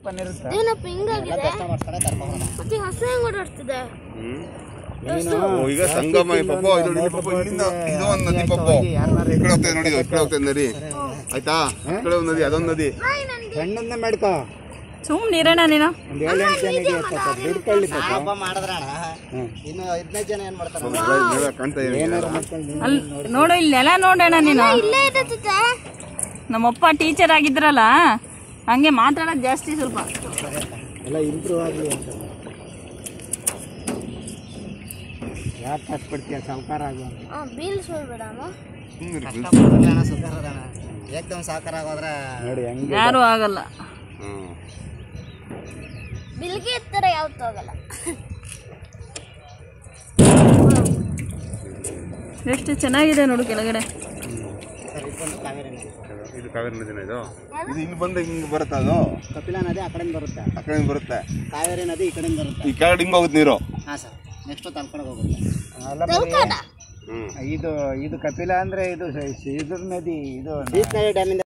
Open ಇರುತ್ತೆ ಏನಪ್ಪ ಹಿಂಗಾಗಿದೆ ಮಾಡ್ತಾರೆ ಕರ್ಕೊಂಡ್ ಮತ್ತೆ ಹಸು ಹೆಂಗ್ ಓಡಾಡ್ತಿದೆ ಹ್ಮ್ ನೀನು ಓ, ಈಗ ಸಂಗಮ ಈ ಪಪ್ಪ ಇದು ನೋಡಿ ಪಪ್ಪ ಇಲ್ಲಿಂದ ಇದು ಒಂದು ನದಿ ಪಪ್ಪ ಯಾರನ್ನಾರು ಈ ಕಡೆ ಹೋಗ್ತದೆ ನೋಡಿ ಈ ಕಡೆ ಹೋಗ್ತದೆ ನದಿ ಆಯ್ತಾ ಈ ಕಡೆ ಒಂದು ನದಿ ಅದೊಂದು ನದಿ ಸಣ್ಣಂದ ಮಾಡ್ಕೋ ಸುಮ್ಮನೆ ಇರೋಣ ನೀನು ಒಂದ್ ಏಳೆಂಟು ಜನಿಗೆ ಪಾಪ ದುಡ್ಕೊಳ್ಳಿ ಪಾಪ ಹಬ್ಬ ಮಾಡಿದ್ರಣ ಹ್ಮ್. ಇನ್ನು ಹದಿನೈದು ಜನ ಏನ್ ಮಾಡ್ತಾರ ನೆಲ- ನೆಲ ಕಾಣ್ತಾ ಇದೆ ಏನಾರು ಮಾಡ್ಕೊಂಡು ನೀನು ಅಲ್ಲಿ ನೋಡು ಇಲ್ಲಿ ನೆಲ ನೋಡೋಣ ನೀನು ಇಲ್ಲೇ ಇದೆ ತುತ್ತೆ ನಮ್ಮಪ್ಪ ಟೀಚರ್ ಆಗಿದ್ರಲ್ಲ ಹಂಗೆ ಮಾತಾಡೋದು ಜಾಸ್ತಿ ಸ್ವಲ್ಪ ಎಲ್ಲ ಇಂಪ್ರೂವ್ ಆಗಲಿ ಅಂತ ಯಾಕೆ ಕಷ್ಟಪಡ್ತೀಯ ಸಾವುಕಾರ ಆಗು ಅಂತ ಹಾ ಬೀಲ್ಸ್ ಹೋಗ್ಬೇಡಮ್ಮ ಸುಮ್ನಿರಿ, ಅಣ್ಣ ಸುಧಾರ ಏಕ್ದಮ್ ಸಾಕಾರ ಆಗೋದ್ರೆ ನೋಡಿ ಹೆಂಗೆ ಯಾರು ಆಗಲ್ಲ ಹ್ಮ್ ಬಿಲ್ಗೆ ಎತ್ತರ ಯಾವತ್ತೂ ಹೋಗಲ್ಲ ಎಷ್ಟು ಚೆನ್ನಾಗಿದೆ ನೋಡು ಕೆಳಗಡೆ ಸರ್ ಇದು ಬಂದು ಕಾವೇರಿ ನದಿ ಇದು ಕಾವೇರಿ ನದಿನ ಇದು ಇದು ಇಲ್ಲಿ ಬಂದ ಹಿಂಗ್ ಬರುತ್ತಾ ಅದು ಕಪಿಲಾ ನದಿ ಆ ಕಡೆಯಿಂದ ಬರುತ್ತೆ ಆ ಕಡೆ ಬರುತ್ತೆ ಕಾವೇರಿ ನದಿ ಈ ಕಡೆಯಿಂದ ಬರುತ್ತೆ ಈ ಕೆಳಗಡೆ ಹಿಂಗ್ ಹೋಗುತ್ತೆ ನೀರು ಹಾಂ ಸರ್ ನೆಕ್ಸ್ಟ್ ತಲ್ಕಡೆಗೆ ಹೋಗುತ್ತೆ ಅಲ್ಲ మరి ಹ್ಮ್ ಇದು ಇದು ಕಪಿಲ ಅಂದ್ರೆ ಇದು ಸ- ಇದ್ರ ನದಿ ಇದು ಬೀಚ್ ನದಿ ಡ್ಯಾಮಿಂದ